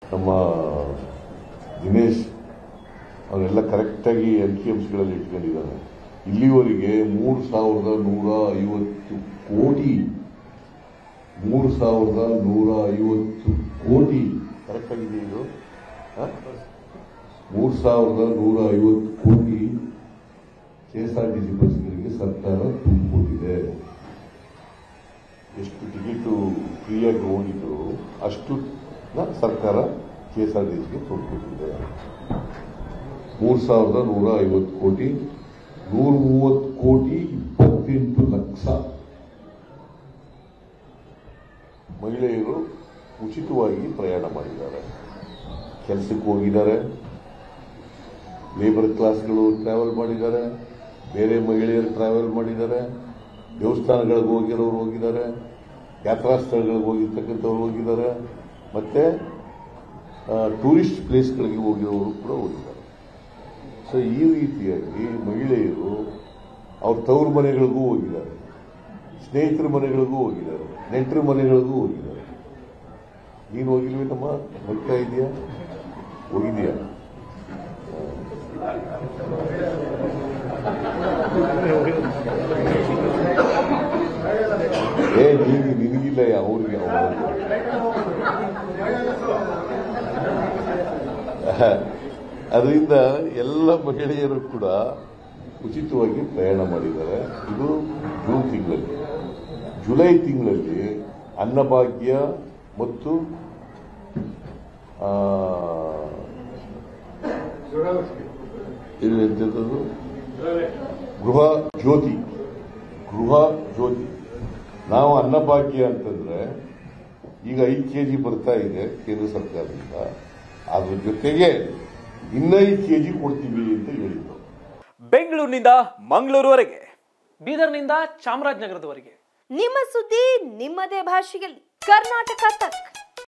ನಮ್ಮ ದಿನೇಶ್ ಅವರೆಲ್ಲ ಕರೆಕ್ಟಾಗಿ ಅಂಕಿ ಅಂಶಗಳಲ್ಲಿ ಇಟ್ಕೊಂಡಿದ್ದಾರೆ ಇಲ್ಲಿವರೆಗೆ ಮೂರು ಸಾವಿರದ ನೂರ ಐವತ್ತು ಕೋಟಿ ಮೂರು ಸಾವಿರದ ನೂರ ಐವತ್ತು ಕೋಟಿ ಕರೆಕ್ಟಾಗಿದೆ ಇದು ಮೂರು ಸಾವಿರದ ನೂರ ಐವತ್ತು ಕೋಟಿ ಕೆಎಸ್ಆರ್ಟಿಸಿ ಬಸ್ಗಳಿಗೆ ಸರ್ಕಾರ ತುಂಬಿಕೊಟ್ಟಿದೆ ಎಷ್ಟು ಟಿಕೆಟು ಫ್ರೀಯಾಗಿ ಹೋಗಿದ್ರು ಅಷ್ಟು ಸರ್ಕಾರ ಕೆಎಸ್ಆರ್ಟಿಸಿಗೆ ತುಂಬಿಕೊಟ್ಟಿದೆ ಮೂರು ಸಾವಿರದ ನೂರ ಐವತ್ತು ಕೋಟಿ ನೂರ ಮೂವತ್ತು ಕೋಟಿ ಇಪ್ಪತ್ತೆಂಟು ಲಕ್ಷ ಮಹಿಳೆಯರು ಉಚಿತವಾಗಿ ಪ್ರಯಾಣ ಮಾಡಿದ್ದಾರೆ ಕೆಲಸಕ್ಕೆ ಹೋಗಿದ್ದಾರೆ ಲೇಬರ್ ಕ್ಲಾಸ್ಗಳು ಟ್ರಾವೆಲ್ ಮಾಡಿದ್ದಾರೆ ಬೇರೆ ಮಹಿಳೆಯರು ಟ್ರಾವೆಲ್ ಮಾಡಿದ್ದಾರೆ ದೇವಸ್ಥಾನಗಳಿಗೆ ಹೋಗಿರೋರು ಹೋಗಿದ್ದಾರೆ ಯಾತ್ರಾ ಸ್ಥಳಗಳಿಗೆ ಹೋಗಿರ್ತಕ್ಕಂಥವ್ರು ಹೋಗಿದ್ದಾರೆ ಮತ್ತೆ ಟೂರಿಸ್ಟ್ ಪ್ಲೇಸ್ಗಳಿಗೆ ಹೋಗಿರೋರು ಕೂಡ ಹೋಗಿದ್ದಾರೆ ಸೊ ಈ ರೀತಿಯಾಗಿ ಮಹಿಳೆಯರು ಅವ್ರ ತವ್ರ ಮನೆಗಳಿಗೂ ಹೋಗಿದ್ದಾರೆ ಸ್ನೇಹಿತರ ಮನೆಗಳಿಗೂ ಹೋಗಿದ್ದಾರೆ ನೆಂಟರ ಮನೆಗಳಿಗೂ ಹೋಗಿದ್ದಾರೆ ನೀನು ಹೋಗಿಲ್ವೇನಮ್ಮ ಹೋಗ್ತಾ ಇದೆಯಾ ಹೋಗಿದೆಯಾ ಏ ನೀನು ನಿನಗಿಲ್ಲ ಅವ್ರಿಗೆ ಅದರಿಂದ ಎಲ್ಲ ಮಹಿಳೆಯರು ಕೂಡ ಉಚಿತವಾಗಿ ಪ್ರಯಾಣ ಮಾಡಿದ್ದಾರೆ ಇದು ಜೂನ್ ತಿಂಗಳಲ್ಲಿ ಜುಲೈ ತಿಂಗಳಲ್ಲಿ ಅನ್ನಭಾಗ್ಯ ಮತ್ತು ಆ, ಇದು ಎಂಥದ್ದು? ಗೃಹ ಜ್ಯೋತಿ ಗೃಹ ಜ್ಯೋತಿ ನಾವು ಅನ್ನಭಾಗ್ಯ ಅಂತಂದ್ರೆ ಈಗ ಐದು ಕೆಜಿ ಬರ್ತಾ ಇದೆ ಕೇಂದ್ರ ಸರ್ಕಾರದಿಂದ ಅದ್ರ ಜೊತೆಗೆ ಇನ್ನೈದು ಕೆಜಿ ಕೊಡ್ತೀವಿ ಅಂತ ಹೇಳಿದ್ರು ಬೆಂಗಳೂರಿನಿಂದ ಮಂಗಳೂರುವರೆಗೆ ಬೀದರ್ನಿಂದ ಚಾಮರಾಜನಗರದವರೆಗೆ ನಿಮ್ಮ ಸುದ್ದಿ ನಿಮ್ಮದೇ ಭಾಷೆಯಲ್ಲಿ ಕರ್ನಾಟಕ ತಕ್